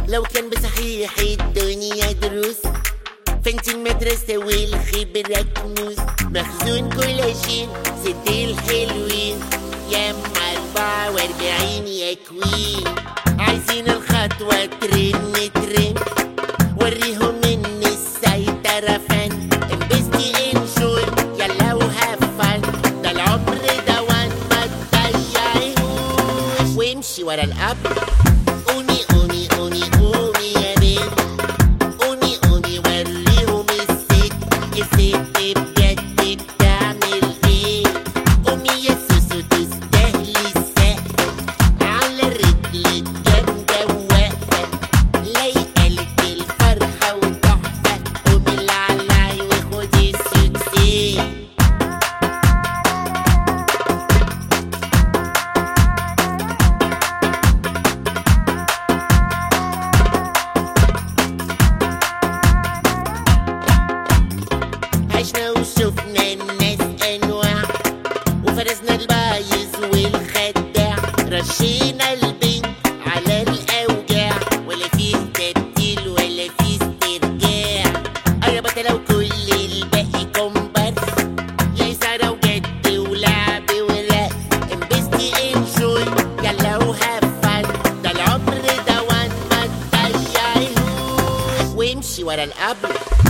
لو كان بصحيح الدنيا دروس فانت المدرسة والخبرة كنوز مخزون كولاجين ست الحلوين يا ام أربعة وأربعين يا كوين عايزين الخطوة ترن ترن وريهم ان السيطرة فن انبسطي انجوي يلا وهاف فن ده العمر ده وان ما تضيعيهوش وامشي ورا القبر قومي قومي قومي قومي يا بنت قومي قومي وريهم الست الست بجد بتعمل ايه قومي يا سوسو تستاهلي السقف على الرجل الجامدة واقفة لايقالك الفرحة وتحفة قومي العلاي وخدي السوكسي عشنا وشفنا الناس انواع وفرزنا البايظ والخداع رشينا البنت على الاوجاع ولا فيه تبديل ولا فيه استرجاع قربت لو كل الباقي كومبارس يا سارة وجد ولعب ورق انبسطي انجوي يلا وهاف فن ده العمر ده وان ما تضيعيهوش وامشي ورا القبر